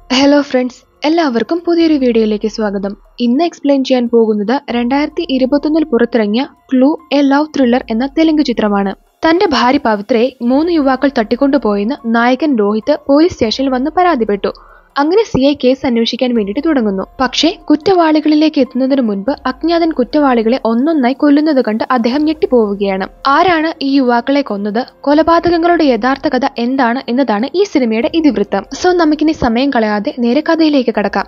hello friends എല്ലാവർക്കും പുതിയൊരു വീഡിയോയിലേക്ക് സ്വാഗതം ഇന്ന് എക്സ്പ്ലെയിൻ ചെയ്യാൻ പോകുന്നത് രണ്ടായിരത്തി ഇരുപത്തൊന്നിൽ പുറത്തിറങ്ങിയ ക്ലൂ എ ലവ് ത്രില്ലർ എന്ന തെലുങ്ക് ചിത്രമാണ് തന്റെ ഭാര്യ പവിത്രയെ മൂന്ന് യുവാക്കൾ തട്ടിക്കൊണ്ടുപോയെന്ന് നായകൻ രോഹിത് പോലീസ് സ്റ്റേഷനിൽ വന്ന് പരാതിപ്പെട്ടു അങ്ങനെ സി ഐ കേസ് അന്വേഷിക്കാൻ വേണ്ടിയിട്ട് തുടങ്ങുന്നു പക്ഷേ കുറ്റവാളികളിലേക്ക് എത്തുന്നതിന് മുൻപ് അജ്ഞാതൻ കുറ്റവാളികളെ ഒന്നൊന്നായി കൊല്ലുന്നത് കണ്ട് അദ്ദേഹം ഞെട്ടിപ്പോവുകയാണ് ആരാണ് ഈ യുവാക്കളെ കൊന്നത് കൊലപാതകങ്ങളുടെ യഥാർത്ഥ കഥ എന്താണ് എന്നതാണ് ഈ സിനിമയുടെ ഇതിവൃത്തം സോ നമുക്കിനി സമയം കളയാതെ നേരെ കഥയിലേക്ക് കടക്കാം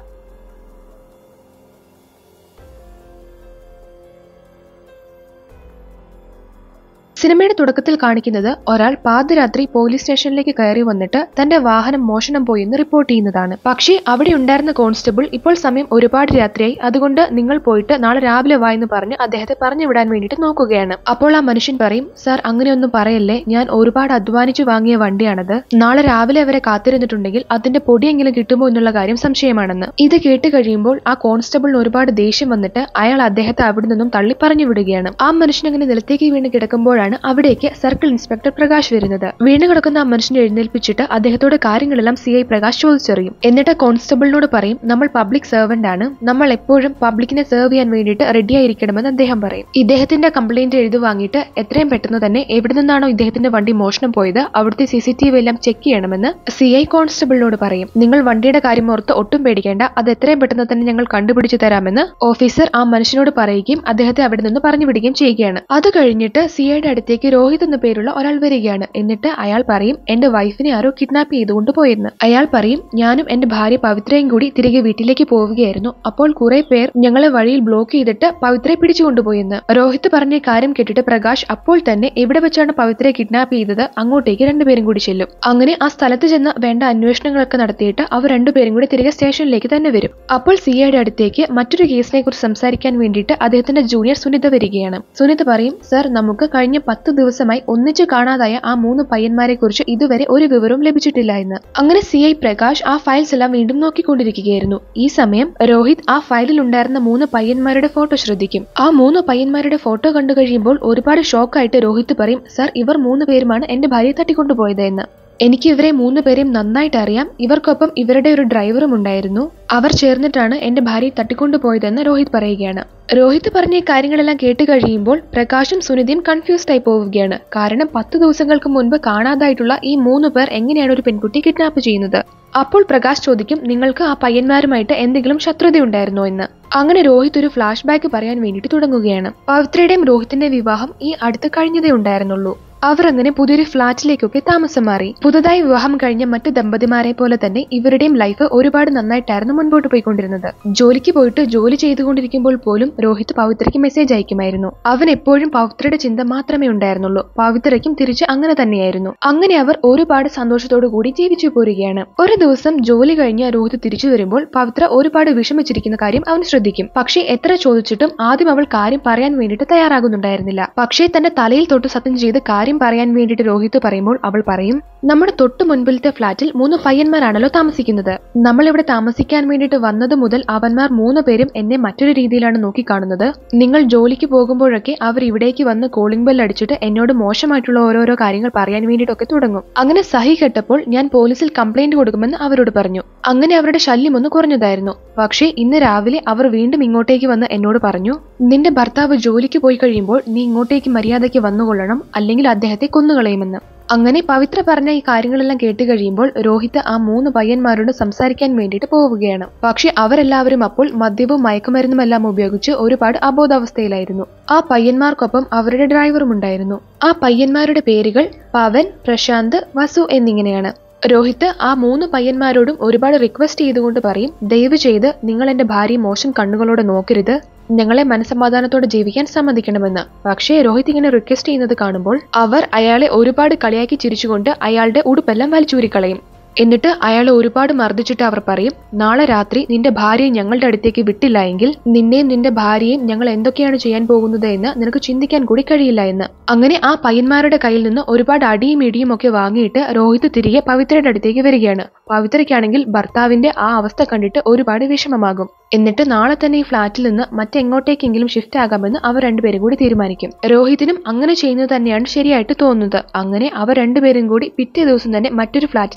സിനിമയുടെ തുടക്കത്തിൽ കാണിക്കുന്നത് ഒരാൾ പാതിരാത്രി പോലീസ് സ്റ്റേഷനിലേക്ക് കയറി വന്നിട്ട് തന്റെ വാഹനം മോഷണം പോയി എന്ന് റിപ്പോർട്ട് ചെയ്യുന്നതാണ് പക്ഷേ അവിടെ ഉണ്ടായിരുന്ന കോൺസ്റ്റബിൾ ഇപ്പോൾ സമയം ഒരുപാട് രാത്രിയായി അതുകൊണ്ട് നിങ്ങൾ പോയിട്ട് നാളെ രാവിലെ വാ എന്ന് പറഞ്ഞ് അദ്ദേഹത്തെ പറഞ്ഞു വിടാൻ വേണ്ടിയിട്ട് നോക്കുകയാണ് അപ്പോൾ ആ മനുഷ്യൻ പറയും സാർ അങ്ങനെയൊന്നും പറയല്ലേ ഞാൻ ഒരുപാട് അധ്വാനിച്ചു വാങ്ങിയ വണ്ടിയാണത് നാളെ രാവിലെ വരെ കാത്തിരുന്നിട്ടുണ്ടെങ്കിൽ അതിന്റെ പൊടിയെങ്കിലും കിട്ടുമോ എന്നുള്ള കാര്യം സംശയമാണെന്ന് ഇത് കേട്ട് കഴിയുമ്പോൾ ആ കോൺസ്റ്റബിളിന് ഒരുപാട് ദേഷ്യം വന്നിട്ട് അയാൾ അദ്ദേഹത്തെ അവിടെ നിന്നും തള്ളി പറഞ്ഞു വിടുകയാണ് ആ മനുഷ്യൻ അങ്ങനെ നിലത്തേക്ക് വീണ് കിടക്കുമ്പോഴാണ് അവിടേക്ക് സർക്കിൾ ഇൻസ്പെക്ടർ പ്രകാശ് വരുന്നത് വീണ് കിടക്കുന്ന ആ മനുഷ്യനെ എഴുന്നേൽപ്പിച്ചിട്ട് അദ്ദേഹത്തോട് കാര്യങ്ങളെല്ലാം സി ഐ പ്രകാശ് ചോദിച്ചറിയും എന്നിട്ട് കോൺസ്റ്റബിളിനോട് പറയും നമ്മൾ പബ്ലിക് സെർവന്റ് ആണ് നമ്മൾ എപ്പോഴും പബ്ലിക്കിനെ സെർവ് ചെയ്യാൻ വേണ്ടിയിട്ട് റെഡിയായിരിക്കണമെന്ന് അദ്ദേഹം പറയും ഇദ്ദേഹത്തിന്റെ കംപ്ലൈന്റ് എഴുതി വാങ്ങിയിട്ട് എത്രയും പെട്ടെന്ന് തന്നെ എവിടെ നിന്നാണോ ഇദ്ദേഹത്തിന്റെ വണ്ടി മോഷണം പോയത് അവിടുത്തെ സി സി ടി വി എല്ലാം ചെക്ക് ചെയ്യണമെന്ന് സി ഐ കോൺസ്റ്റബിളിനോട് പറയും നിങ്ങൾ വണ്ടിയുടെ കാര്യം ഓർത്ത് ഒട്ടും പേടിക്കേണ്ട അത് എത്രയും പെട്ടെന്ന് തന്നെ ഞങ്ങൾ കണ്ടുപിടിച്ചു തരാമെന്ന് ഓഫീസർ ആ മനുഷ്യനോട് പറയുകയും അദ്ദേഹത്തെ അവിടെ നിന്ന് പറഞ്ഞു വിടുകയും ചെയ്യുകയാണ് അത് കഴിഞ്ഞിട്ട് സി ഐയുടെ അടുത്തേക്ക് രോഹിത് എന്ന പേരുള്ള ഒരാൾ വരികയാണ് എന്നിട്ട് അയാൾ പറയും എന്റെ വൈഫിനെ ആരോ കിഡ്നാപ്പ് ചെയ്തുകൊണ്ട് പോയെന്ന് അയാൾ പറയും ഞാനും എന്റെ ഭാര്യ പവിത്രയും കൂടി തിരികെ വീട്ടിലേക്ക് പോവുകയായിരുന്നു അപ്പോൾ കുറെ പേർ ഞങ്ങളെ വഴിയിൽ ബ്ലോക്ക് ചെയ്തിട്ട് പവിത്രയെ പിടിച്ചു കൊണ്ടുപോയെന്ന് രോഹിത് പറഞ്ഞ ഈ കാര്യം കേട്ടിട്ട് പ്രകാശ് അപ്പോൾ തന്നെ എവിടെ വെച്ചാണ് പവിത്രയെ കിഡ്നാപ്പ് ചെയ്തത് അങ്ങോട്ടേക്ക് രണ്ടുപേരും കൂടി ചെല്ലും അങ്ങനെ ആ സ്ഥലത്ത് ചെന്ന് വേണ്ട അന്വേഷണങ്ങളൊക്കെ നടത്തിയിട്ട് അവർ രണ്ടുപേരും കൂടി തിരികെ സ്റ്റേഷനിലേക്ക് തന്നെ വരും അപ്പോൾ സി ഐയുടെ അടുത്തേക്ക് മറ്റൊരു കേസിനെ കുറിച്ച് സംസാരിക്കാൻ വേണ്ടിയിട്ട് അദ്ദേഹത്തിന്റെ ജൂനിയർ സുനിത വരികയാണ് സുനിത പറയും സർ നമുക്ക് കഴിഞ്ഞ പത്ത് ദിവസമായി ഒന്നിച്ചു കാണാതായ ആ മൂന്ന് പയ്യന്മാരെ കുറിച്ച് ഇതുവരെ ഒരു വിവരവും ലഭിച്ചിട്ടില്ല എന്ന് അങ്ങനെ സി ഐ പ്രകാശ് ആ ഫയൽസ് എല്ലാം വീണ്ടും നോക്കിക്കൊണ്ടിരിക്കുകയായിരുന്നു ഈ സമയം രോഹിത് ആ ഫയലിൽ ഉണ്ടായിരുന്ന മൂന്ന് പയ്യന്മാരുടെ ഫോട്ടോ ശ്രദ്ധിക്കും ആ മൂന്ന് പയ്യന്മാരുടെ ഫോട്ടോ കണ്ടു കഴിയുമ്പോൾ ഒരുപാട് ഷോക്കായിട്ട് രോഹിത് പറയും സർ ഇവർ മൂന്ന് പേരുമാണ് എന്റെ ഭാര്യയെ തട്ടിക്കൊണ്ടുപോയത് എന്ന് എനിക്ക് ഇവരെ മൂന്ന് പേരെയും നന്നായിട്ട് അറിയാം ഇവർക്കൊപ്പം ഇവരുടെ ഒരു ഡ്രൈവറും ഉണ്ടായിരുന്നു അവർ ചേർന്നിട്ടാണ് എന്റെ ഭാര്യയെ തട്ടിക്കൊണ്ടുപോയതെന്ന് രോഹിത് പറയുകയാണ് രോഹിത് പറഞ്ഞ ഈ കാര്യങ്ങളെല്ലാം കേട്ട് കഴിയുമ്പോൾ പ്രകാശും സുനിതയും കൺഫ്യൂസ്ഡ് ആയി പോവുകയാണ് കാരണം പത്ത് ദിവസങ്ങൾക്ക് മുൻപ് കാണാതായിട്ടുള്ള ഈ മൂന്ന് പേർ എങ്ങനെയാണ് ഒരു പെൺകുട്ടിയെ കിഡ്നാപ്പ് ചെയ്യുന്നത് അപ്പോൾ പ്രകാശ് ചോദിക്കും നിങ്ങൾക്ക് ആ പയ്യന്മാരുമായിട്ട് എന്തെങ്കിലും ശത്രുതയുണ്ടായിരുന്നോ എന്ന് അങ്ങനെ രോഹിത് ഒരു ഫ്ലാഷ് ബാക്ക് പറയാൻ വേണ്ടിയിട്ട് തുടങ്ങുകയാണ് പവിത്രയുടെയും രോഹിത്തിന്റെ വിവാഹം ഈ അടുത്ത് കഴിഞ്ഞതേ ഉണ്ടായിരുന്നുള്ളൂ അവർ അങ്ങനെ പുതിയൊരു ഫ്ളാറ്റിലേക്കൊക്കെ താമസം മാറി പുതുതായി വിവാഹം കഴിഞ്ഞ മറ്റു ദമ്പതിമാരെ പോലെ തന്നെ ഇവരുടെയും ലൈഫ് ഒരുപാട് നന്നായിട്ടായിരുന്നു മുൻപോട്ട് പോയിക്കൊണ്ടിരുന്നത് ജോലിക്ക് പോയിട്ട് ജോലി ചെയ്തുകൊണ്ടിരിക്കുമ്പോൾ പോലും രോഹിത് പവിത്രയ്ക്ക് മെസ്സേജ് അയക്കുമായിരുന്നു അവൻ എപ്പോഴും പവിത്രയുടെ ചിന്ത മാത്രമേ ഉണ്ടായിരുന്നുള്ളൂ പവിത്രയ്ക്കും തിരിച്ച് അങ്ങനെ തന്നെയായിരുന്നു അങ്ങനെ അവർ ഒരുപാട് സന്തോഷത്തോടു കൂടി ജീവിച്ചു പോരുകയാണ് ഒരു ദിവസം ജോലി കഴിഞ്ഞ് രോഹിത് തിരിച്ചു വരുമ്പോൾ പവിത്ര ഒരുപാട് വിഷമിച്ചിരിക്കുന്ന കാര്യം അവൻ ശ്രദ്ധിക്കും പക്ഷേ എത്ര ചോദിച്ചിട്ടും ആദ്യം അവൾ കാര്യം പറയാൻ വേണ്ടിയിട്ട് തയ്യാറാകുന്നുണ്ടായിരുന്നില്ല പക്ഷേ തന്റെ തലയിൽ തൊട്ട് സത്യം ചെയ്ത് കാര്യം പറയാൻ വേണ്ടിയിട്ട് രോഹിത് പറയുമ്പോൾ അവൾ പറയും നമ്മുടെ തൊട്ട് മുൻപിലത്തെ ഫ്ളാറ്റിൽ മൂന്ന് പയ്യന്മാരാണല്ലോ താമസിക്കുന്നത് നമ്മൾ ഇവിടെ താമസിക്കാൻ വേണ്ടിയിട്ട് വന്നത് മുതൽ അവന്മാർ മൂന്ന് പേരും എന്നെ മറ്റൊരു രീതിയിലാണ് നോക്കിക്കാണുന്നത് നിങ്ങൾ ജോലിക്ക് പോകുമ്പോഴൊക്കെ അവർ ഇവിടേക്ക് വന്ന് കോളിംഗ് ബെൽ അടിച്ചിട്ട് എന്നോട് മോശമായിട്ടുള്ള ഓരോരോ കാര്യങ്ങൾ പറയാൻ വേണ്ടിയിട്ടൊക്കെ തുടങ്ങും അങ്ങനെ സഹി കെട്ടപ്പോൾ ഞാൻ പോലീസിൽ കംപ്ലൈന്റ് കൊടുക്കുമെന്ന് അവരോട് പറഞ്ഞു അങ്ങനെ അവരുടെ ശല്യം ഒന്ന് കുറഞ്ഞതായിരുന്നു പക്ഷേ ഇന്ന് രാവിലെ അവർ വീണ്ടും ഇങ്ങോട്ടേക്ക് വന്ന് എന്നോട് പറഞ്ഞു നിന്റെ ഭർത്താവ് ജോലിക്ക് പോയി കഴിയുമ്പോൾ നീ ഇങ്ങോട്ടേക്ക് മര്യാദയ്ക്ക് വന്നുകൊള്ളണം അല്ലെങ്കിൽ അദ്ദേഹത്തെ കൊന്നുകളയുമെന്ന് അങ്ങനെ പവിത്ര പറഞ്ഞ ഈ കാര്യങ്ങളെല്ലാം കേട്ട് കഴിയുമ്പോൾ രോഹിത് ആ മൂന്ന് പയ്യന്മാരോട് സംസാരിക്കാൻ വേണ്ടിയിട്ട് പോവുകയാണ് പക്ഷെ അവരെല്ലാവരും അപ്പോൾ മദ്യവും മയക്കുമരുന്നുമെല്ലാം ഉപയോഗിച്ച് ഒരുപാട് അബോധാവസ്ഥയിലായിരുന്നു ആ പയ്യന്മാർക്കൊപ്പം അവരുടെ ഡ്രൈവറും ഉണ്ടായിരുന്നു ആ പയ്യന്മാരുടെ പേരുകൾ പവൻ പ്രശാന്ത് വസു എന്നിങ്ങനെയാണ് രോഹിത് ആ മൂന്ന് പയ്യന്മാരോടും ഒരുപാട് റിക്വസ്റ്റ് ചെയ്തുകൊണ്ട് പറയും ദയവ് ചെയ്ത് നിങ്ങൾ എന്റെ ഭാര്യയെ മോശം കണ്ണുകളോടെ നോക്കരുത് ഞങ്ങളെ മനസമാധാനത്തോടെ ജീവിക്കാൻ സമ്മതിക്കണമെന്ന് പക്ഷേ രോഹിത് ഇങ്ങനെ റിക്വസ്റ്റ് ചെയ്യുന്നത് കാണുമ്പോൾ അവർ അയാളെ ഒരുപാട് കളിയാക്കി ചിരിച്ചുകൊണ്ട് അയാളുടെ ഉടുപ്പെല്ലാം വലിച്ചൂരിക്കളയും എന്നിട്ട് അയാളെ ഒരുപാട് മർദ്ദിച്ചിട്ട് അവർ പറയും നാളെ രാത്രി നിന്റെ ഭാര്യയെ ഞങ്ങളുടെ അടുത്തേക്ക് വിട്ടില്ല എങ്കിൽ നിന്നെയും നിന്റെ ഭാര്യയും ഞങ്ങൾ എന്തൊക്കെയാണ് ചെയ്യാൻ പോകുന്നത് എന്ന് നിനക്ക് ചിന്തിക്കാൻ കൂടി കഴിയില്ല എന്ന് അങ്ങനെ ആ പയ്യന്മാരുടെ കയ്യിൽ നിന്ന് ഒരുപാട് അടിയും ഇടിയും ഒക്കെ വാങ്ങിയിട്ട് രോഹിത് തിരികെ പവിത്രയുടെ അടുത്തേക്ക് വരികയാണ് പവിത്രയ്ക്കാണെങ്കിൽ ഭർത്താവിന്റെ ആ അവസ്ഥ കണ്ടിട്ട് ഒരുപാട് വിഷമമാകും എന്നിട്ട് നാളെ തന്നെ ഈ ഫ്ളാറ്റിൽ നിന്ന് മറ്റെങ്ങോട്ടേക്കെങ്കിലും ഷിഫ്റ്റ് ആകാമെന്ന് അവർ രണ്ടുപേരും കൂടി തീരുമാനിക്കും രോഹിതിനും അങ്ങനെ ചെയ്യുന്നത് തന്നെയാണ് ശരിയായിട്ട് തോന്നുന്നത് അങ്ങനെ അവർ രണ്ടുപേരും കൂടി പിറ്റേ ദിവസം തന്നെ മറ്റൊരു ഫ്ളാറ്റിലേക്ക് ഷിഫ്റ്റ്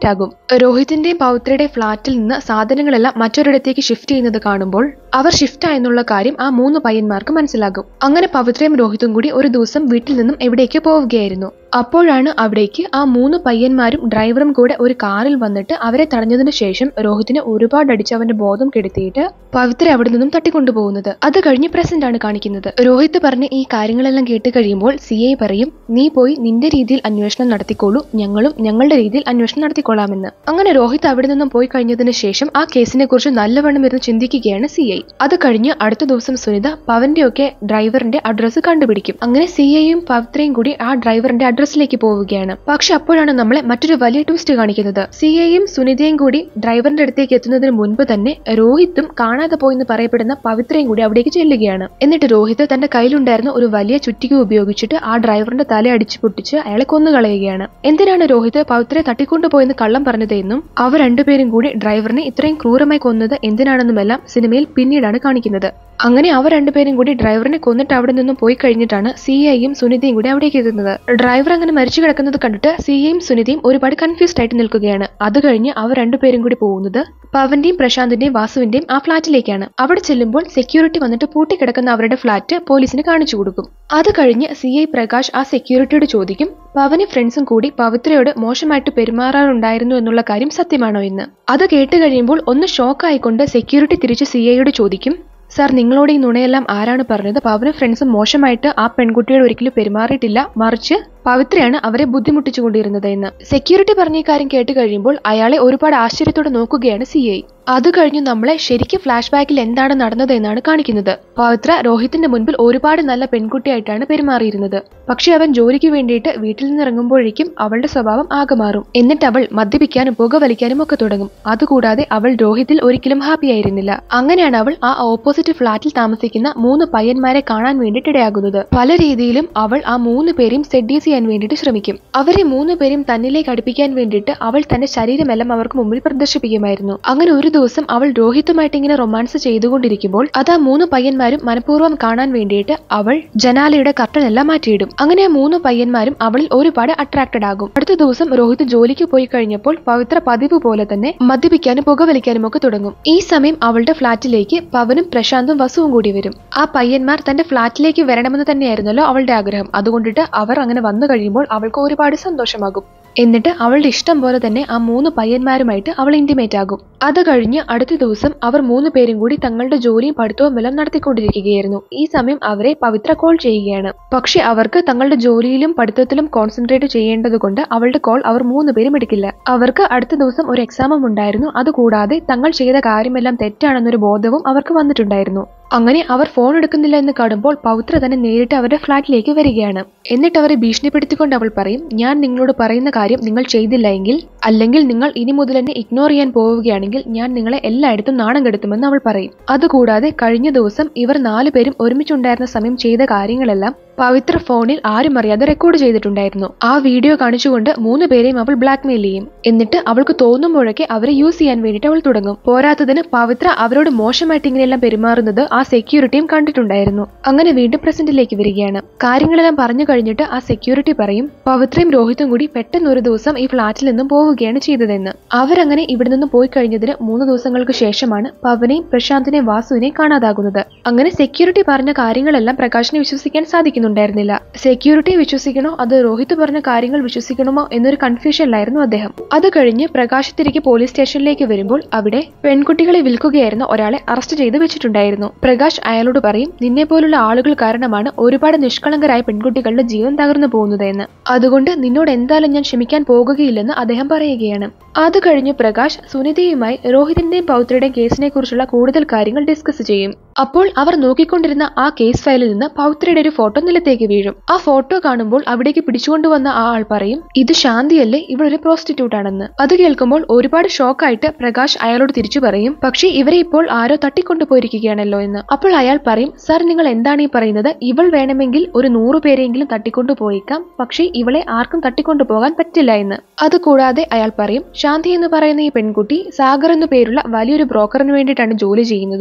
ഇന്റിമേറ്റ് ആകും രോഹിതിന്റെയും പവിത്രയുടെയും ഫ്ളാറ്റിൽ നിന്ന് സാധനങ്ങളെല്ലാം മറ്റൊരിടത്തേക്ക് ഷിഫ്റ്റ് ചെയ്യുന്നത് കാണുമ്പോൾ അവർ ഷിഫ്റ്റ് ആയെന്നുള്ള കാര്യം ആ മൂന്ന് പയ്യന്മാർക്ക് മനസ്സിലാകും അങ്ങനെ പവിത്രയും രോഹിതും കൂടി ഒരു ദിവസം വീട്ടിൽ നിന്നും എവിടേക്ക് പോവുകയായിരുന്നു അപ്പോഴാണ് അവിടേക്ക് ആ മൂന്ന് പയ്യന്മാരും ഡ്രൈവറും കൂടെ ഒരു കാറിൽ വന്നിട്ട് അവരെ തടഞ്ഞതിനു ശേഷം രോഹിതിനെ ഒരുപാട് അടിച്ച് അവന്റെ ബോധം കെടുത്തിയിട്ട് പവിത്ര അവിടെ നിന്നും തട്ടിക്കൊണ്ടുപോകുന്നത് അത് കഴിഞ്ഞ് പ്രസന്റ് ആണ് കാണിക്കുന്നത് രോഹിത് പറഞ്ഞ് ഈ കാര്യങ്ങളെല്ലാം കേട്ട് കഴിയുമ്പോൾ സി ഐ പറയും നീ പോയി നിന്റെ രീതിയിൽ അന്വേഷണം നടത്തിക്കോളൂ ഞങ്ങളും ഞങ്ങളുടെ രീതിയിൽ അന്വേഷണം നടത്തിക്കൊള്ളാമെന്ന് അങ്ങനെ രോഹിത് അവിടെ നിന്നും പോയി കഴിഞ്ഞതിന് ശേഷം ആ കേസിനെ കുറിച്ച് നല്ലവണ്ണം ഇരുന്ന് ചിന്തിക്കുകയാണ് സി ഐ അത് കഴിഞ്ഞ് അടുത്ത ദിവസം സുനിത പവന്റെയൊക്കെ ഡ്രൈവറിന്റെ അഡ്രസ്സ് കണ്ടുപിടിക്കും അങ്ങനെ സി ഐയും പവിത്രയും കൂടി ആ ഡ്രൈവറിന്റെ അഡ്രസ്സിലേക്ക് പോവുകയാണ് പക്ഷെ അപ്പോഴാണ് നമ്മളെ മറ്റൊരു വലിയ ട്വിസ്റ്റ് കാണിക്കുന്നത് സി ഐയും സുനിതയും കൂടി ഡ്രൈവറിന്റെ അടുത്തേക്ക് എത്തുന്നതിന് മുൻപ് തന്നെ രോഹിത്തും കാണാതെ പോയെന്ന് പറയപ്പെടുന്ന പവിത്രയും കൂടി അവിടേക്ക് ചെല്ലുകയാണ് എന്നിട്ട് രോഹിത് തന്റെ കയ്യിലുണ്ടായിരുന്ന ഒരു വലിയ ചുറ്റിക ഉപയോഗിച്ചിട്ട് ആ ഡ്രൈവറിന്റെ തല അടിച്ചു പൊട്ടിച്ച് അയാളെ കൊന്നുകളയുകയാണ് എന്തിനാണ് രോഹിത് പവിത്രയെ തട്ടിക്കൊണ്ടുപോയെന്ന് കള്ളം പറഞ്ഞത് എന്നും അവർ രണ്ടുപേരും കൂടി ഡ്രൈവറിനെ ഇത്രയും ക്രൂരമായി കൊന്നത് എന്തിനാണെന്നുമെല്ലാം സിനിമയിൽ പിന്നീടാണ് കാണിക്കുന്നത് അങ്ങനെ അവർ രണ്ടുപേരും കൂടി ഡ്രൈവറിനെ കൊന്നിട്ട് അവിടെ നിന്നും പോയി കഴിഞ്ഞിട്ടാണ് സി ഐയും സുനിതയും കൂടി അവിടേക്ക് എത്തുന്നത് ഡ്രൈവർ അങ്ങനെ മരിച്ചു കിടക്കുന്നത് കണ്ടിട്ട് സി ഐയും സുനിതയും ഒരുപാട് കൺഫ്യൂസ്ഡ് ആയിട്ട് നിൽക്കുകയാണ് അത് കഴിഞ്ഞ് അവർ രണ്ടുപേരും കൂടി പോകുന്നത് പവന്റെയും പ്രശാന്തിന്റെയും വാസുവിന്റെയും ആ ഫ്ളാറ്റിലേക്കാണ് അവിടെ ചെല്ലുമ്പോൾ സെക്യൂരിറ്റി വന്നിട്ട് പൂട്ടിക്കിടക്കുന്ന അവരുടെ ഫ്ളാറ്റ് പോലീസിന് കാണിച്ചു കൊടുക്കും അത് കഴിഞ്ഞ് സി ഐ പ്രകാശ് ആ സെക്യൂരിറ്റിയോട് ചോദിക്കും പവനും ഫ്രണ്ട്സും കൂടി പവിത്രയോട് മോശമായിട്ട് പെരുമാറാറുണ്ടായിരുന്നു എന്നുള്ള കാര്യം സത്യമാണോ എന്ന് അത് കേട്ട് കഴിയുമ്പോൾ ഒന്ന് ഷോക്ക് ആയിക്കൊണ്ട് സെക്യൂരിറ്റി തിരിച്ച് സി ഐയോട് ചോദിക്കും സാർ നിങ്ങളോട് ഈ നുണയെല്ലാം ആരാണ് പറഞ്ഞത് പവനും ഫ്രണ്ട്സും മോശമായിട്ട് ആ പെൺകുട്ടിയോട് ഒരിക്കലും പെരുമാറിയിട്ടില്ല മറിച്ച് പവിത്രയാണ് അവരെ ബുദ്ധിമുട്ടിച്ചുകൊണ്ടിരുന്നത് എന്ന് സെക്യൂരിറ്റി പറഞ്ഞ ഈ കാര്യം കേട്ട് കഴിയുമ്പോൾ അയാളെ ഒരുപാട് ആശ്ചര്യത്തോടെ നോക്കുകയാണ് സി ഐ അത് കഴിഞ്ഞ് നമ്മളെ ശരിക്കും ഫ്ലാഷ് ബാക്കിൽ എന്താണ് നടന്നത് എന്നാണ് കാണിക്കുന്നത് പവിത്ര രോഹിത്തിന്റെ മുൻപിൽ ഒരുപാട് നല്ല പെൺകുട്ടിയായിട്ടാണ് പെരുമാറിയിരുന്നത് പക്ഷെ അവൻ ജോലിക്ക് വേണ്ടിയിട്ട് വീട്ടിൽ നിന്ന് ഇറങ്ങുമ്പോഴേക്കും അവളുടെ സ്വഭാവം ആകെ മാറും എന്നിട്ട് അവൾ മദ്യപിക്കാനും പുകവലിക്കാനും ഒക്കെ തുടങ്ങും അതുകൂടാതെ അവൾ രോഹിത്തിൽ ഒരിക്കലും ഹാപ്പി ആയിരുന്നില്ല അങ്ങനെയാണ് അവൾ ആ ഓപ്പോസിറ്റ് ഫ്ളാറ്റിൽ താമസിക്കുന്ന മൂന്ന് പയ്യന്മാരെ കാണാൻ വേണ്ടിയിട്ട് ഇടയാകുന്നത് പല രീതിയിലും അവൾ ആ മൂന്ന് പേരെയും സെഡ്യൂസ് ചെയ്യാൻ വേണ്ടിയിട്ട് ശ്രമിക്കും അവരെ മൂന്ന് പേരെയും തന്നിലേക്ക് അടുപ്പിക്കാൻ വേണ്ടിയിട്ട് അവൾ തന്റെ ശരീരമെല്ലാം അവർക്ക് മുമ്പിൽ പ്രദർശിപ്പിക്കുമായിരുന്നു അങ്ങനെ ഒരു ദിവസം അവൾ രോഹിത്തുമായിട്ട് ഇങ്ങനെ റൊമാൻസ് ചെയ്തുകൊണ്ടിരിക്കുമ്പോൾ അത് ആ മൂന്ന് പയ്യന്മാരും മനഃപൂർവ്വം കാണാൻ വേണ്ടിയിട്ട് അവൾ ജനാലയുടെ കർട്ടൻ എല്ലാം മാറ്റിയിടും അങ്ങനെ ആ മൂന്ന് പയ്യന്മാരും അവളിൽ ഒരുപാട് അട്രാക്റ്റഡ് ആകും അടുത്ത ദിവസം രോഹിത് ജോലിക്ക് പോയി കഴിഞ്ഞപ്പോൾ പവിത്ര പതിവ് പോലെ തന്നെ മദ്യപിക്കാനും പുകവലിക്കാനും ഒക്കെ തുടങ്ങും ഈ സമയം അവളുടെ ഫ്ളാറ്റിലേക്ക് പവനും പ്രശാന്തും വസുവും കൂടി വരും ആ പയ്യന്മാർ തന്റെ ഫ്ളാറ്റിലേക്ക് വരണമെന്ന് തന്നെയായിരുന്നല്ലോ അവളുടെ ആഗ്രഹം അതുകൊണ്ടിട്ട് അവർ അങ്ങനെ വന്നു കഴിയുമ്പോൾ അവൾക്ക് ഒരുപാട് സന്തോഷമാകും എന്നിട്ട് അവളുടെ ഇഷ്ടം പോലെ തന്നെ ആ മൂന്ന് പയ്യന്മാരുമായിട്ട് അവൾ ഇന്റിമേറ്റ് ആകും അത് കഴിഞ്ഞ് അടുത്ത ദിവസം അവർ മൂന്ന് പേരും കൂടി തങ്ങളുടെ ജോലിയും പഠിത്തവും എല്ലാം നടത്തിക്കൊണ്ടിരിക്കുകയായിരുന്നു ഈ സമയം അവരെ പവിത്ര കോൾ ചെയ്യുകയാണ് പക്ഷെ അവർക്ക് തങ്ങളുടെ ജോലിയിലും പഠിത്തത്തിലും കോൺസെൻട്രേറ്റ് ചെയ്യേണ്ടത് കൊണ്ട് അവളുടെ കോൾ അവർ മൂന്ന് പേരും എടുക്കില്ല അവർക്ക് അടുത്ത ദിവസം ഒരു എക്സാമും ഉണ്ടായിരുന്നു അതുകൂടാതെ തങ്ങൾ ചെയ്ത കാര്യമെല്ലാം തെറ്റാണെന്നൊരു ബോധവും അവർക്ക് വന്നിട്ടുണ്ടായിരുന്നു അങ്ങനെ അവർ ഫോൺ എടുക്കുന്നില്ല എന്ന് കാണുമ്പോൾ പൗത്ര തന്നെ നേരിട്ട് അവരുടെ ഫ്ളാറ്റിലേക്ക് വരികയാണ് എന്നിട്ട് അവരെ ഭീഷണിപ്പെടുത്തിക്കൊണ്ട് അവൾ പറയും ഞാൻ നിങ്ങളോട് പറയുന്ന കാര്യം നിങ്ങൾ ചെയ്തില്ല എങ്കിൽ അല്ലെങ്കിൽ നിങ്ങൾ ഇനി മുതൽ എന്നെ ഇഗ്നോർ ചെയ്യാൻ പോവുകയാണെങ്കിൽ ഞാൻ നിങ്ങളെ എല്ലായിടത്തും നാണം കെടുത്തുമെന്ന് അവൾ പറയും അതുകൂടാതെ കഴിഞ്ഞ ദിവസം ഇവർ നാലുപേരും ഒരുമിച്ചുണ്ടായിരുന്ന സമയം ചെയ്ത കാര്യങ്ങളെല്ലാം പവിത്ര ഫോണിൽ ആരും അറിയാതെ റെക്കോർഡ് ചെയ്തിട്ടുണ്ടായിരുന്നു ആ വീഡിയോ കാണിച്ചുകൊണ്ട് മൂന്ന് പേരെയും അവൾ ബ്ലാക്ക്മെയിൽ ചെയ്യും എന്നിട്ട് അവൾക്ക് തോന്നുമ്പോഴൊക്കെ അവരെ യൂസ് ചെയ്യാൻ വേണ്ടിയിട്ട് അവൾ തുടങ്ങും പോരാത്തതിന് പവിത്ര അവരോട് മോശമായിട്ട് ഇങ്ങനെയെല്ലാം പെരുമാറുന്നത് ആ സെക്യൂരിറ്റിയും കണ്ടിട്ടുണ്ടായിരുന്നു അങ്ങനെ വീണ്ടും പ്രസന്റിലേക്ക് വരികയാണ് കാര്യങ്ങളെല്ലാം പറഞ്ഞു കഴിഞ്ഞിട്ട് ആ സെക്യൂരിറ്റി പറയും പവിത്രയും രോഹിതും കൂടി പെട്ടെന്ന് ഒരു ദിവസം ഈ ഫ്ളാറ്റിൽ നിന്നും പോവുകയാണ് ചെയ്തതെന്ന് അവരങ്ങനെ ഇവിടെ നിന്ന് പോയി കഴിഞ്ഞതിന് മൂന്ന് ദിവസങ്ങൾക്ക് ശേഷമാണ് പവനെയും പ്രശാന്തിനെയും വാസുവിനെയും കാണാതാകുന്നത് അങ്ങനെ സെക്യൂരിറ്റി പറഞ്ഞ കാര്യങ്ങളെല്ലാം പ്രകാശിനെ വിശ്വസിക്കാൻ സാധിക്കുന്നുണ്ടായിരുന്നില്ല സെക്യൂരിറ്റി വിശ്വസിക്കണോ അത് രോഹിത് പറഞ്ഞ കാര്യങ്ങൾ വിശ്വസിക്കണമോ എന്നൊരു കൺഫ്യൂഷനിലായിരുന്നു അദ്ദേഹം അത് കഴിഞ്ഞ് പ്രകാശ് തിരികെ പോലീസ് സ്റ്റേഷനിലേക്ക് വരുമ്പോൾ അവിടെ പെൺകുട്ടികളെ വിൽക്കുകയായിരുന്ന ഒരാളെ അറസ്റ്റ് ചെയ്ത് വെച്ചിട്ടുണ്ടായിരുന്നു പ്രകാശ് അയാളോട് പറയും നിന്നെ പോലുള്ള ആളുകൾ കാരണമാണ് ഒരുപാട് നിഷ്കളങ്കരായ പെൺകുട്ടികളുടെ ജീവൻ തകർന്നു പോകുന്നത് എന്ന് അതുകൊണ്ട് നിന്നോട് എന്തായാലും ഞാൻ ക്ഷമിക്കാൻ പോകുകയില്ലെന്ന് അദ്ദേഹം പറയുകയാണ് അത് കഴിഞ്ഞ് പ്രകാശ് സുനിതയുമായി രോഹിതിന്റെയും പൗത്രയുടെയും കേസിനെ കുറിച്ചുള്ള കൂടുതൽ കാര്യങ്ങൾ ഡിസ്കസ് ചെയ്യും അപ്പോൾ അവർ നോക്കിക്കൊണ്ടിരുന്ന ആ കേസ് ഫയലിൽ നിന്ന് പൗത്രയുടെ ഒരു ഫോട്ടോ നിലത്തേക്ക് വീഴും ആ ഫോട്ടോ കാണുമ്പോൾ അവിടേക്ക് പിടിച്ചുകൊണ്ടുവന്ന ആ ആൾ പറയും ഇത് ശാന്തിയല്ലേ ഇവളൊരു പ്രോസ്റ്റിറ്റ്യൂട്ട് ആണെന്ന് അത് കേൾക്കുമ്പോൾ ഒരുപാട് ഷോക്കായിട്ട് പ്രകാശ് അയാളോട് തിരിച്ചു പറയും പക്ഷേ ഇവരെ ഇപ്പോൾ ആരോ തട്ടിക്കൊണ്ടുപോയിരിക്കുകയാണല്ലോ എന്ന് അപ്പോൾ അയാൾ പറയും സാർ നിങ്ങൾ എന്താണ് ഈ പറയുന്നത് ഇവൾ വേണമെങ്കിൽ ഒരു നൂറു പേരെങ്കിലും തട്ടിക്കൊണ്ടുപോയിക്കാം പക്ഷേ ഇവളെ ആർക്കും തട്ടിക്കൊണ്ടുപോകാൻ പറ്റില്ല എന്ന് അതുകൂടാതെ അയാൾ പറയും ശാന്തി എന്ന് പറയുന്ന ഈ പെൺകുട്ടി സാഗർ എന്നു പേരുള്ള വലിയൊരു ബ്രോക്കറിന് വേണ്ടിയിട്ടാണ് ജോലി ചെയ്യുന്നത്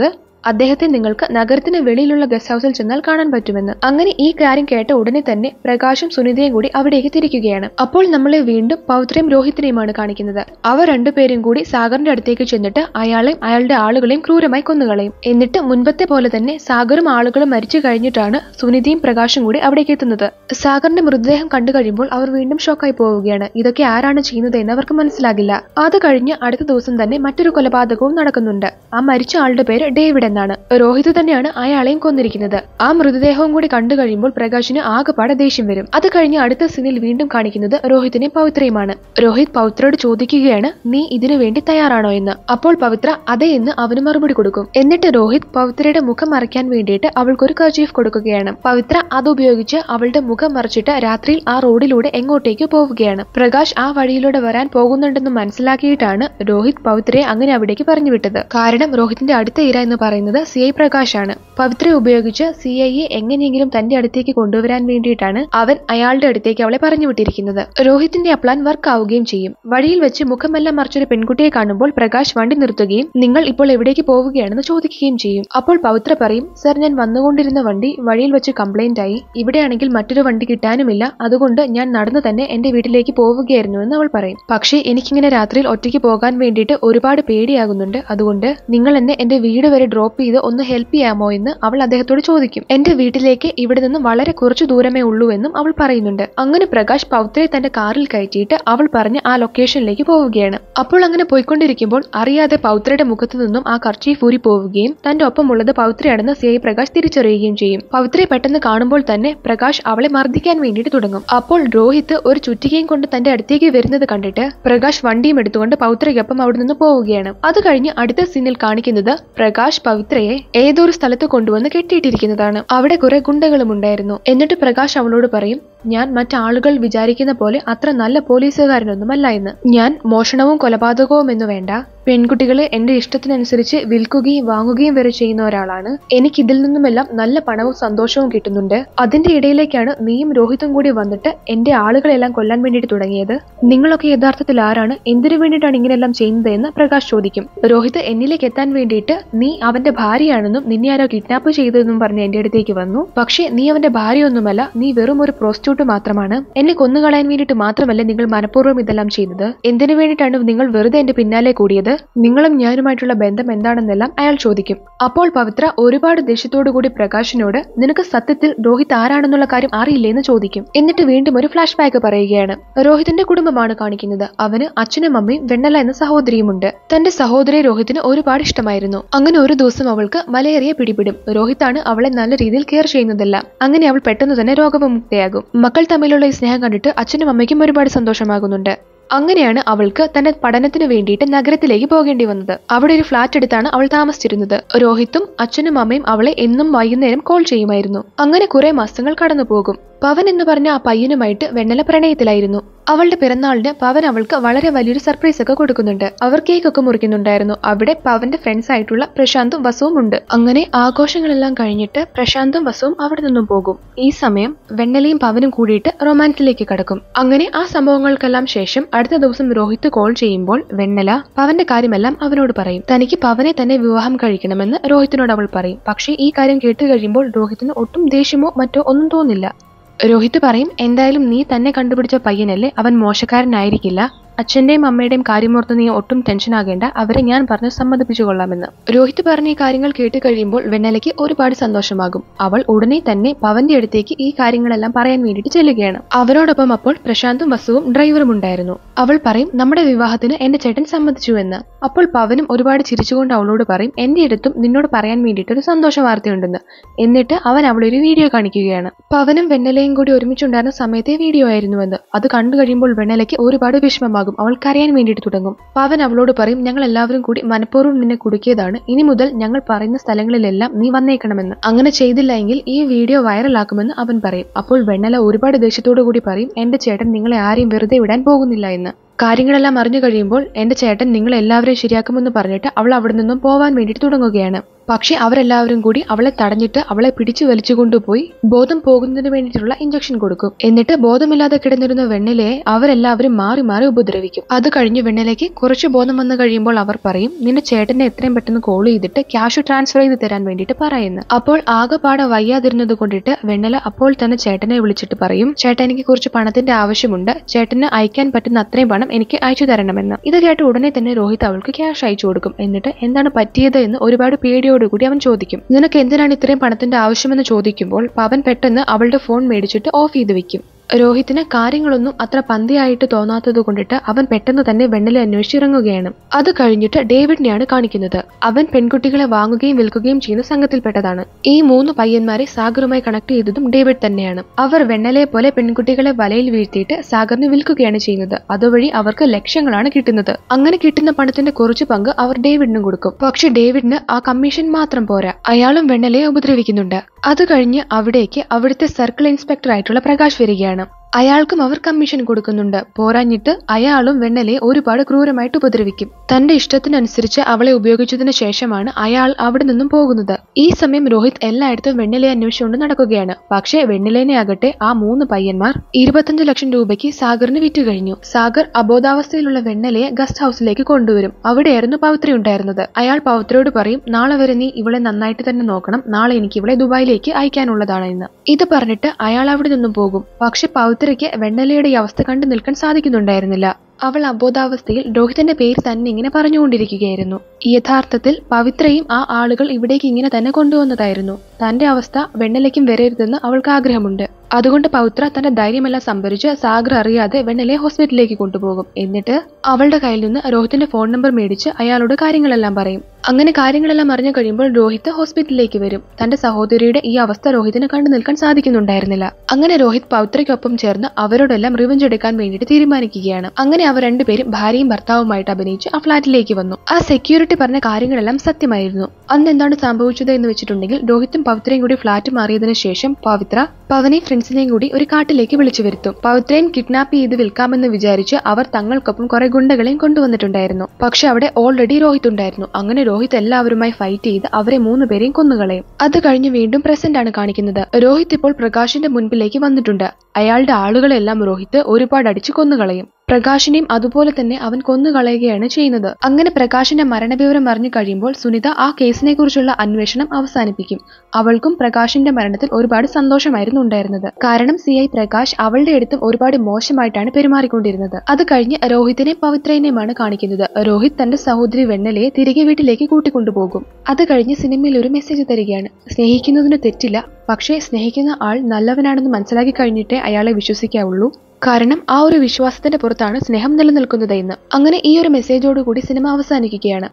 അദ്ദേഹത്തെ നിങ്ങൾക്ക് നഗരത്തിന് വെളിയിലുള്ള ഗസ്റ്റ് ഹൗസിൽ ചെന്നാൽ കാണാൻ പറ്റുമെന്ന് അങ്ങനെ ഈ കാര്യം കേട്ട ഉടനെ തന്നെ പ്രകാശും സുനിതയും കൂടി അവിടേക്ക് തിരിക്കുകയാണ് അപ്പോൾ നമ്മളെ വീണ്ടും പൗത്രയും രോഹിത്തിനെയുമാണ് കാണിക്കുന്നത് അവർ രണ്ടുപേരും കൂടി സാഗറിന്റെ അടുത്തേക്ക് ചെന്നിട്ട് അയാളെയും അയാളുടെ ആളുകളെയും ക്രൂരമായി കൊന്നുകളയും എന്നിട്ട് മുൻപത്തെ പോലെ തന്നെ സാഗറും ആളുകളും മരിച്ചു കഴിഞ്ഞിട്ടാണ് സുനിതയും പ്രകാശും കൂടി അവിടേക്ക് എത്തുന്നത് സാഗറിന്റെ മൃതദേഹം കണ്ടു കഴിയുമ്പോൾ അവർ വീണ്ടും ഷോക്കായി പോവുകയാണ് ഇതൊക്കെ ആരാണ് ചെയ്യുന്നത് എന്ന് അവർക്ക് മനസ്സിലാകില്ല അത് കഴിഞ്ഞ് അടുത്ത ദിവസം തന്നെ മറ്റൊരു കൊലപാതകവും നടക്കുന്നുണ്ട് ആ മരിച്ച ആളുടെ പേര് ഡേവിഡ് എന്നാണ് രോഹിത് തന്നെയാണ് അയാളെയും കൊന്നിരിക്കുന്നത് ആ മൃതദേഹവും കൂടി കണ്ടു കഴിയുമ്പോൾ പ്രകാശിന് ആകെപ്പാടെ ദേഷ്യം വരും അത് കഴിഞ്ഞ് അടുത്ത സീനിൽ വീണ്ടും കാണിക്കുന്നത് രോഹിത്തിനെ പവിത്രയുമാണ് രോഹിത് പവിത്രയോട് ചോദിക്കുകയാണ് നീ ഇതിനു വേണ്ടി തയ്യാറാണോ എന്ന് അപ്പോൾ പവിത്ര അതെ എന്ന് അവന് മറുപടി കൊടുക്കും എന്നിട്ട് രോഹിത് പവിത്രയുടെ മുഖം മറയ്ക്കാൻ വേണ്ടിയിട്ട് അവൾക്കൊരു കർച്ചീഫ് കൊടുക്കുകയാണ് പവിത്ര അത് ഉപയോഗിച്ച് അവളുടെ മുഖം മറച്ചിട്ട് രാത്രിയിൽ ആ റോഡിലൂടെ എങ്ങോട്ടേക്ക് പോവുകയാണ് പ്രകാശ് ആ വഴിയിലൂടെ വരാൻ പോകുന്നുണ്ടെന്ന് മനസ്സിലാക്കിയിട്ടാണ് രോഹിത് പവിത്രയെ അങ്ങനെ അവിടേക്ക് പറഞ്ഞു വിട്ടത് കാരണം രോഹിത്തിന്റെ അടുത്ത ഇര എന്ന് പറയുന്നത് സി ഐ പ്രകാശാണ് പവിത്രയെ ഉപയോഗിച്ച് സി ഐയെ എങ്ങനെയെങ്കിലും തന്റെ അടുത്തേക്ക് കൊണ്ടുവരാൻ വേണ്ടിയിട്ടാണ് അവൻ അയാളുടെ അടുത്തേക്ക് അവളെ പറഞ്ഞു വിട്ടിരിക്കുന്നത് രോഹിത്തിന്റെ ആ പ്ലാൻ വർക്ക് ആവുകയും ചെയ്യും വഴിയിൽ വെച്ച് മുഖമെല്ലാം മറിച്ചൊരു പെൺകുട്ടിയെ കാണുമ്പോൾ പ്രകാശ് വണ്ടി നിർത്തുകയും നിങ്ങൾ ഇപ്പോൾ എവിടേക്ക് പോവുകയാണെന്ന് ചോദിക്കുകയും ചെയ്യും അപ്പോൾ പവിത്ര പറയും സർ ഞാൻ വന്നുകൊണ്ടിരുന്ന വണ്ടി വഴിയിൽ വെച്ച് കംപ്ലൈന്റ് ആയി ഇവിടെയാണെങ്കിൽ മറ്റൊരു വണ്ടി കിട്ടാനുമില്ല അതുകൊണ്ട് ഞാൻ നടന്നു തന്നെ എന്റെ വീട്ടിലേക്ക് പോവുകയായിരുന്നു എന്ന് അവൾ പറയും പക്ഷേ എനിക്കിങ്ങനെ രാത്രിയിൽ ഒറ്റയ്ക്ക് പോകാൻ വേണ്ടിയിട്ട് ഒരുപാട് പേടിയാകുന്നുണ്ട് അതുകൊണ്ട് നിങ്ങൾ എന്നെ എന്റെ വീട് വരെ ഡ്രോപ്പ് ചെയ്ത് ഒന്ന് ഹെൽപ്പ് ചെയ്യാമോ എന്ന് അവൾ അദ്ദേഹത്തോട് ചോദിക്കും എന്റെ വീട്ടിലേക്ക് ഇവിടെ നിന്ന് വളരെ കുറച്ചു ദൂരമേ ഉള്ളൂ എന്നും അവൾ പറയുന്നുണ്ട് അങ്ങനെ പ്രകാശ് പൗത്രയെ തന്റെ കാറിൽ കയറ്റിയിട്ട് അവൾ പറഞ്ഞ് ആ ലൊക്കേഷനിലേക്ക് പോവുകയാണ് അപ്പോൾ അങ്ങനെ പോയിക്കൊണ്ടിരിക്കുമ്പോൾ അറിയാതെ പൗത്രയുടെ മുഖത്തു നിന്നും ആ കർച്ചീഫ് ഊരി പോവുകയും തന്റെ ഒപ്പമുള്ളത് പൗത്രയാണെന്ന് സി ഐ പ്രകാശ് തിരിച്ചറിയുകയും ചെയ്യും പൗത്രയെ പെട്ടെന്ന് കാണുമ്പോൾ തന്നെ പ്രകാശ് അവളെ മർദ്ദിക്കാൻ വേണ്ടിയിട്ട് തുടങ്ങും അപ്പോൾ രോഹിത് ഒരു ചുറ്റികയും കൊണ്ട് തന്റെ അടുത്തേക്ക് വരുന്നത് കണ്ടിട്ട് പ്രകാശ് വണ്ടിയും എടുത്തുകൊണ്ട് പൗത്രയ്ക്കൊപ്പം അവിടെ നിന്ന് പോവുകയാണ് അത് കഴിഞ്ഞ് അടുത്ത സീനിൽ കാണിക്കുന്നത് പ്രകാശ് പവിത്രയെ ഏതൊരു സ്ഥലത്ത് കൊണ്ടുവന്ന് കെട്ടിയിട്ടിരിക്കുന്നതാണ് അവിടെ കുറെ ഗുണ്ടകളും ഉണ്ടായിരുന്നു എന്നിട്ട് പ്രകാശ് അവളോട് പറയും ഞാൻ മറ്റാളുകൾ വിചാരിക്കുന്ന പോലെ അത്ര നല്ല പോലീസുകാരനൊന്നുമല്ല എന്ന് ഞാൻ മോഷണവും കൊലപാതകവും എന്ന് വേണ്ട പെൺകുട്ടികളെ എന്റെ ഇഷ്ടത്തിനനുസരിച്ച് വിൽക്കുകയും വാങ്ങുകയും വരെ ചെയ്യുന്ന ഒരാളാണ് എനിക്ക് ഇതിൽ നിന്നുമെല്ലാം നല്ല പണവും സന്തോഷവും കിട്ടുന്നുണ്ട് അതിന്റെ ഇടയിലേക്കാണ് നീയും രോഹിതും കൂടി വന്നിട്ട് എന്റെ ആളുകളെല്ലാം കൊല്ലാൻ വേണ്ടിയിട്ട് തുടങ്ങിയത് നിങ്ങളൊക്കെ യഥാർത്ഥത്തിൽ ആരാണ് എന്തിനു വേണ്ടിയിട്ടാണ് ഇങ്ങനെയെല്ലാം ചെയ്യുന്നത് എന്ന് പ്രകാശ് ചോദിക്കും രോഹിത് എന്നിലേക്ക് എത്താൻ വേണ്ടിയിട്ട് നീ അവന്റെ ഭാര്യയാണെന്നും നിന്നെ ആരോ കിഡ്നാപ്പ് ചെയ്തതെന്നും പറഞ്ഞ് എന്റെ അടുത്തേക്ക് വന്നു പക്ഷേ നീ അവന്റെ ഭാര്യയൊന്നുമല്ല നീ വെറും ഒരു പ്രോസ്റ്റിറ്റ്യൂട്ട് മാത്രമാണ് എന്നെ കൊന്നുകളയാൻ വേണ്ടിയിട്ട് മാത്രമല്ല നിങ്ങൾ മനഃപൂർവ്വം ഇതെല്ലാം ചെയ്തത് എന്തിനു വേണ്ടിയിട്ടാണ് നിങ്ങൾ വെറുതെ എന്റെ പിന്നാലെ കൂടിയത് നിങ്ങളും ഞാനുമായിട്ടുള്ള ബന്ധം എന്താണെന്നെല്ലാം അയാൾ ചോദിക്കും അപ്പോൾ പവിത്ര ഒരുപാട് ദേഷ്യത്തോടു കൂടി പ്രകാശിനോട് നിനക്ക് സത്യത്തിൽ രോഹിത് ആരാണെന്നുള്ള കാര്യം അറിയില്ലേ എന്ന് ചോദിക്കും എന്നിട്ട് വീണ്ടും ഒരു ഫ്ലാഷ് ബാക്ക് പറയുകയാണ് രോഹിതിന്റെ കുടുംബമാണ് കാണിക്കുന്നത് അവന് അച്ഛനും അമ്മയും വെണ്ണല എന്ന സഹോദരിയുമുണ്ട് തന്റെ സഹോദരി രോഹിത്തിന് ഒരുപാട് ഇഷ്ടമായിരുന്നു അങ്ങനെ ഒരു ദിവസം അവൾക്ക് മലേറിയ പിടിപെടും രോഹിത്താണ് അവളെ നല്ല രീതിയിൽ കെയർ ചെയ്യുന്നതെല്ലാം അങ്ങനെ അവൾ പെട്ടെന്ന് തന്നെ രോഗവിമുക്തയാകും മക്കൾ തമ്മിലുള്ള ഈ സ്നേഹം കണ്ടിട്ട് അച്ഛനും അമ്മയ്ക്കും ഒരുപാട് സന്തോഷമാകുന്നുണ്ട് അങ്ങനെയാണ് അവൾക്ക് തന്റെ പഠനത്തിന് വേണ്ടിയിട്ട് നഗരത്തിലേക്ക് പോകേണ്ടി വന്നത് അവിടെ ഒരു ഫ്ലാറ്റ് എടുത്താണ് അവൾ താമസിച്ചിരുന്നത് രോഹിത്തും അച്ഛനും അമ്മയും അവളെ എന്നും വൈകുന്നേരം കോൾ ചെയ്യുമായിരുന്നു അങ്ങനെ കുറെ മാസങ്ങൾ കടന്നു പോകും പവൻ എന്ന് പറഞ്ഞ ആ പയ്യനുമായിട്ട് വെണ്ണല പ്രണയത്തിലായിരുന്നു അവളുടെ പിറന്നാളിന് പവൻ അവൾക്ക് വളരെ വലിയൊരു സർപ്രൈസ് ഒക്കെ കൊടുക്കുന്നുണ്ട് അവർ കേക്ക് ഒക്കെ മുറിക്കുന്നുണ്ടായിരുന്നു അവിടെ പവന്റെ ഫ്രണ്ട്സ് ആയിട്ടുള്ള പ്രശാന്തും വസുവും ഉണ്ട് അങ്ങനെ ആഘോഷങ്ങളെല്ലാം കഴിഞ്ഞിട്ട് പ്രശാന്തും വസുവും അവിടെ നിന്നും പോകും ഈ സമയം വെണ്ണലയും പവനും കൂടിയിട്ട് റൊമാൻസിലേക്ക് കടക്കും അങ്ങനെ ആ സംഭവങ്ങൾക്കെല്ലാം ശേഷം അടുത്ത ദിവസം രോഹിത് കോൾ ചെയ്യുമ്പോൾ വെണ്ണല പവന്റെ കാര്യമെല്ലാം അവനോട് പറയും തനിക്ക് പവനെ തന്നെ വിവാഹം കഴിക്കണമെന്ന് രോഹിത്തിനോട് അവൾ പറയും പക്ഷേ ഈ കാര്യം കേട്ട് കഴിയുമ്പോൾ രോഹിത്തിന് ഒട്ടും ദേഷ്യമോ മറ്റോ ഒന്നും തോന്നില്ല രോഹിത് പറയും എന്തായാലും നീ തന്നെ കണ്ടുപിടിച്ച പയ്യനല്ലേ അവൻ മോശക്കാരനായിരിക്കില്ല അച്ഛന്റെയും അമ്മയുടെയും കാര്യമോർത്ത് നീ ഒട്ടും ടെൻഷൻ ആകേണ്ട അവരെ ഞാൻ പറഞ്ഞ് സമ്മതിപ്പിച്ചു കൊള്ളാമെന്ന് രോഹിത് പറഞ്ഞ ഈ കാര്യങ്ങൾ കേട്ട് കഴിയുമ്പോൾ വെണ്ണലയ്ക്ക് ഒരുപാട് സന്തോഷമാകും അവൾ ഉടനെ തന്നെ പവന്റെ അടുത്തേക്ക് ഈ കാര്യങ്ങളെല്ലാം പറയാൻ വേണ്ടിയിട്ട് ചെല്ലുകയാണ് അവരോടൊപ്പം അപ്പോൾ പ്രശാന്തും വസുവും ഡ്രൈവറും ഉണ്ടായിരുന്നു അവൾ പറയും നമ്മുടെ വിവാഹത്തിന് എന്റെ ചേട്ടൻ സമ്മതിച്ചു എന്ന് അപ്പോൾ പവനും ഒരുപാട് ചിരിച്ചുകൊണ്ട് അവളോട് പറയും എന്റെ അടുത്തും നിന്നോട് പറയാൻ വേണ്ടിയിട്ട് ഒരു സന്തോഷ വാർത്തയുണ്ടെന്ന് എന്നിട്ട് അവൻ അവളെ ഒരു വീഡിയോ കാണിക്കുകയാണ് പവനും വെണ്ണലയും കൂടി ഒരുമിച്ചുണ്ടായിരുന്ന സമയത്തെ വീഡിയോ ആയിരുന്നുവെന്ന് അത് കണ്ടു കഴിയുമ്പോൾ വെണ്ണലയ്ക്ക് ഒരുപാട് വിഷമമാകും അവൾ കരയാൻ വേണ്ടിയിട്ട് തുടങ്ങും പവൻ അവളോട് പറയും ഞങ്ങൾ എല്ലാവരും കൂടി മനഃപൂർവ്വം നിന്നെ കുടുക്കിയതാണ് ഇനി മുതൽ ഞങ്ങൾ പറയുന്ന സ്ഥലങ്ങളിലെല്ലാം നീ വന്നേക്കണമെന്ന് അങ്ങനെ ചെയ്തില്ല എങ്കിൽ ഈ വീഡിയോ വൈറലാക്കുമെന്ന് അവൻ പറയും അപ്പോൾ വെണ്ണല ഒരുപാട് ദേഷ്യത്തോടു കൂടി പറയും എന്റെ ചേട്ടൻ നിങ്ങളെ ആരെയും വെറുതെ വിടാൻ പോകുന്നില്ല എന്ന് കാര്യങ്ങളെല്ലാം അറിഞ്ഞു കഴിയുമ്പോൾ എന്റെ ചേട്ടൻ നിങ്ങൾ എല്ലാവരെയും ശരിയാക്കുമെന്ന് പറഞ്ഞിട്ട് അവൾ അവിടെ നിന്നും പോവാൻ വേണ്ടിയിട്ട് തുടങ്ങുകയാണ് പക്ഷെ അവരെല്ലാവരും കൂടി അവളെ തടഞ്ഞിട്ട് അവളെ പിടിച്ചു വലിച്ചു കൊണ്ടുപോയി ബോധം പോകുന്നതിന് വേണ്ടിയിട്ടുള്ള ഇഞ്ചക്ഷൻ കൊടുക്കും എന്നിട്ട് ബോധമില്ലാതെ കിടന്നിരുന്ന വെണ്ണിലയെ അവരെല്ലാവരും മാറി മാറി ഉപദ്രവിക്കും അത് കഴിഞ്ഞ് വെണ്ണിലേക്ക് കുറച്ച് ബോധം വന്നു കഴിയുമ്പോൾ അവർ പറയും നിന്റെ ചേട്ടനെ എത്രയും പെട്ടെന്ന് കോൾ ചെയ്തിട്ട് ക്യാഷ് ട്രാൻസ്ഫർ ചെയ്ത് തരാൻ വേണ്ടിയിട്ട് പറയുന്നു അപ്പോൾ ആകെപ്പാടെ വയ്യാതിരുന്നത് കൊണ്ടിട്ട് വെണ്ണല അപ്പോൾ തന്നെ ചേട്ടനെ വിളിച്ചിട്ട് പറയും ചേട്ടൻ എനിക്ക് കുറച്ച് പണത്തിന്റെ ആവശ്യമുണ്ട് ചേട്ടന് അയക്കാൻ പറ്റുന്ന അത്രയും പണം എനിക്ക് അയച്ചു തരണമെന്ന് ഇത് കേട്ട് ഉടനെ തന്നെ രോഹിത് അവൾക്ക് ക്യാഷ് അയച്ചു കൊടുക്കും എന്നിട്ട് എന്താണ് പറ്റിയത് എന്ന് ഒരുപാട് പേടിയോടുകൂടി അവൻ ചോദിക്കും നിനക്ക് എന്തിനാണ് ഇത്രയും പണത്തിന്റെ ആവശ്യമെന്ന് ചോദിക്കുമ്പോൾ പവൻ പെട്ടെന്ന് അവളുടെ ഫോൺ മേടിച്ചിട്ട് ഓഫ് ചെയ്ത് വെക്കും രോഹിത്തിന് കാര്യങ്ങളൊന്നും അത്ര പന്തിയായിട്ട് തോന്നാത്തത് കൊണ്ടിട്ട് അവൻ പെട്ടെന്ന് തന്നെ വെണ്ണലെ അന്വേഷിച്ചിറങ്ങുകയാണ് അത് കഴിഞ്ഞിട്ട് ഡേവിഡിനെയാണ് കാണിക്കുന്നത് അവൻ പെൺകുട്ടികളെ വാങ്ങുകയും വിൽക്കുകയും ചെയ്യുന്ന സംഘത്തിൽപ്പെട്ടതാണ് ഈ മൂന്ന് പയ്യന്മാരെ സാഗറുമായി കണക്ട് ചെയ്തതും ഡേവിഡ് തന്നെയാണ് അവർ വെണ്ണലയെ പോലെ പെൺകുട്ടികളെ വലയിൽ വീഴ്ത്തിയിട്ട് സാഗറിന് വിൽക്കുകയാണ് ചെയ്യുന്നത് അതുവഴി അവർക്ക് ലക്ഷ്യങ്ങളാണ് കിട്ടുന്നത് അങ്ങനെ കിട്ടുന്ന പണത്തിന്റെ കുറച്ച് പങ്ക് അവർ ഡേവിഡിനും കൊടുക്കും പക്ഷെ ഡേവിഡിന് ആ കമ്മീഷൻ മാത്രം പോരാ അയാളും വെണ്ണലയെ ഉപദ്രവിക്കുന്നുണ്ട് അത് കഴിഞ്ഞ് അവിടേക്ക് അവിടുത്തെ സർക്കിൾ ഇൻസ്പെക്ടർ ആയിട്ടുള്ള പ്രകാശ് വരികയാണ് അയാൾക്കും അവർ കമ്മീഷൻ കൊടുക്കുന്നുണ്ട് പോരാഞ്ഞിട്ട് അയാളും വെണ്ണലയെ ഒരുപാട് ക്രൂരമായിട്ട് ഉപദ്രവിക്കും തന്റെ ഇഷ്ടത്തിനനുസരിച്ച് അവളെ ഉപയോഗിച്ചതിന് ശേഷമാണ് അയാൾ അവിടെ നിന്നും പോകുന്നത് ഈ സമയം രോഹിത് എല്ലായിടത്തും വെണ്ണിലയെ അന്വേഷിച്ചുകൊണ്ട് നടക്കുകയാണ് പക്ഷേ വെണ്ണിലേനെ ആകട്ടെ ആ മൂന്ന് പയ്യന്മാർ ഇരുപത്തഞ്ച് ലക്ഷം രൂപയ്ക്ക് സാഗറിന് വിറ്റു കഴിഞ്ഞു സാഗർ അബോധാവസ്ഥയിലുള്ള വെണ്ണലയെ ഗസ്റ്റ് ഹൗസിലേക്ക് കൊണ്ടുവരും അവിടെയായിരുന്നു പവിത്ര ഉണ്ടായിരുന്നത് അയാൾ പവിത്രയോട് പറയും നാളെ വരെ നീ ഇവളെ നന്നായിട്ട് തന്നെ നോക്കണം നാളെ എനിക്ക് ഇവളെ ദുബായിലേക്ക് അയക്കാനുള്ളതാണ് എന്ന് ഇത് പറഞ്ഞിട്ട് അയാൾ അവിടെ നിന്നും പോകും പക്ഷെ പവിത്രയ്ക്ക് വെണ്ണലയുടെ ഈ അവസ്ഥ കണ്ടു നിൽക്കാൻ സാധിക്കുന്നുണ്ടായിരുന്നില്ല അവൾ അബോധാവസ്ഥയിൽ രോഹിതന്റെ പേര് തന്നെ ഇങ്ങനെ പറഞ്ഞുകൊണ്ടിരിക്കുകയായിരുന്നു യഥാർത്ഥത്തിൽ പവിത്രയും ആ ആളുകൾ ഇവിടേക്ക് ഇങ്ങനെ തന്നെ കൊണ്ടുവന്നതായിരുന്നു തന്റെ അവസ്ഥ വെണ്ണലയ്ക്കും വരരുതെന്ന് അവൾക്ക് ആഗ്രഹമുണ്ട് അതുകൊണ്ട് പൗത്ര തന്റെ ധൈര്യമെല്ലാം സംഭരിച്ച് സാഗർ അറിയാതെ വെണ്ണലയെ ഹോസ്പിറ്റലിലേക്ക് കൊണ്ടുപോകും എന്നിട്ട് അവളുടെ കയ്യിൽ നിന്ന് രോഹിത്തിന്റെ ഫോൺ നമ്പർ മേടിച്ച് അയാളോട് കാര്യങ്ങളെല്ലാം പറയും അങ്ങനെ കാര്യങ്ങളെല്ലാം അറിഞ്ഞു കഴിയുമ്പോൾ രോഹിത് ഹോസ്പിറ്റലിലേക്ക് വരും തന്റെ സഹോദരിയുടെ ഈ അവസ്ഥ രോഹിതിന് കണ്ടു നിൽക്കാൻ സാധിക്കുന്നുണ്ടായിരുന്നില്ല അങ്ങനെ രോഹിത് പൗത്രയ്ക്കൊപ്പം ചേർന്ന് അവരോടെല്ലാം റിവഞ്ച് എടുക്കാൻ വേണ്ടിയിട്ട് തീരുമാനിക്കുകയാണ് അങ്ങനെ അവർ രണ്ടുപേരും ഭാര്യയും ഭർത്താവുമായിട്ട് അഭിനയിച്ച് ആ ഫ്ളാറ്റിലേക്ക് വന്നു ആ സെക്യൂരിറ്റി പറഞ്ഞ കാര്യങ്ങളെല്ലാം സത്യമായിരുന്നു അന്ന് എന്താണ് സംഭവിച്ചത് എന്ന് വെച്ചിട്ടുണ്ടെങ്കിൽ രോഹിത്തും പവിത്രയും കൂടി ഫ്ളാറ്റ് മാറിയതിനു ശേഷം പവിത്ര പവനെ ഫ്രണ്ട്സിനെയും കൂടി ഒരു കാട്ടിലേക്ക് വിളിച്ചു വരുത്തും പവിത്രയും കിഡ്നാപ്പ് ചെയ്ത് വിൽക്കാമെന്ന് വിചാരിച്ച് അവർ തങ്ങൾക്കൊപ്പം കുറെ ഗുണ്ടകളെയും കൊണ്ടുവന്നിട്ടുണ്ടായിരുന്നു പക്ഷെ അവിടെ ഓൾറെഡി രോഹിത് ഉണ്ടായിരുന്നു അങ്ങനെ രോഹിത് എല്ലാവരുമായി ഫൈറ്റ് ചെയ്ത് അവരെ മൂന്ന് പേരെയും കൊന്നുകളയും അത് കഴിഞ്ഞ് വീണ്ടും പ്രസന്റ് ആണ് കാണിക്കുന്നത് രോഹിത് ഇപ്പോൾ പ്രകാശിന്റെ മുൻപിലേക്ക് വന്നിട്ടുണ്ട് അയാളുടെ ആളുകളെല്ലാം രോഹിത് ഒരുപാട് അടിച്ചു കൊന്നുകളയും പ്രകാശിനെയും അതുപോലെ തന്നെ അവൻ കൊന്നുകളയുകയാണ് ചെയ്യുന്നത് അങ്ങനെ പ്രകാശിന്റെ മരണവിവരം അറിഞ്ഞു കഴിയുമ്പോൾ സുനിത ആ കേസിനെ കുറിച്ചുള്ള അന്വേഷണം അവസാനിപ്പിക്കും അവൾക്കും പ്രകാശിന്റെ മരണത്തിൽ ഒരുപാട് സന്തോഷമായിരുന്നു ഉണ്ടായിരുന്നത് കാരണം സി ഐ പ്രകാശ് അവളുടെ അടുത്തും ഒരുപാട് മോശമായിട്ടാണ് പെരുമാറിക്കൊണ്ടിരുന്നത് അത് കഴിഞ്ഞ് രോഹിത്തിനെ പവിത്രേനെയുമാണ് കാണിക്കുന്നത് രോഹിത് തന്റെ സഹോദരി വെണ്ണലയെ തിരികെ വീട്ടിലേക്ക് കൂട്ടിക്കൊണ്ടുപോകും അത് കഴിഞ്ഞ് സിനിമയിൽ ഒരു മെസ്സേജ് തരികയാണ് സ്നേഹിക്കുന്നതിന് തെറ്റില്ല പക്ഷേ സ്നേഹിക്കുന്ന ആൾ നല്ലവനാണെന്ന് മനസ്സിലാക്കി കഴിഞ്ഞിട്ടേ അയാളെ വിശ്വസിക്കാവുള്ളൂ കാരണം ആ ഒരു വിശ്വാസത്തിന്റെ പുറത്താണ് സ്നേഹം നിലനിൽക്കുന്നത് എന്ന് അങ്ങനെ ഈ ഒരു മെസ്സേജോടുകൂടി സിനിമ അവസാനിക്കുകയാണ്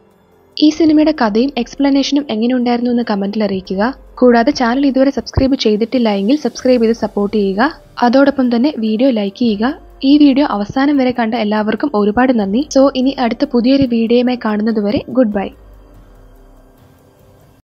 ഈ സിനിമയുടെ കഥയും എക്സ്പ്ലനേഷനും എങ്ങനെ ഉണ്ടായിരുന്നു എന്ന് കമന്റിൽ അറിയിക്കുക കൂടാതെ ചാനൽ ഇതുവരെ സബ്സ്ക്രൈബ് ചെയ്തിട്ടില്ല എങ്കിൽ സബ്സ്ക്രൈബ് ചെയ്ത് സപ്പോർട്ട് ചെയ്യുക അതോടൊപ്പം തന്നെ വീഡിയോ ലൈക്ക് ചെയ്യുക ഈ വീഡിയോ അവസാനം വരെ കണ്ട എല്ലാവർക്കും ഒരുപാട് നന്ദി സോ ഇനി അടുത്ത പുതിയൊരു വീഡിയോയുമായി കാണുന്നതുവരെ ഗുഡ് ബൈ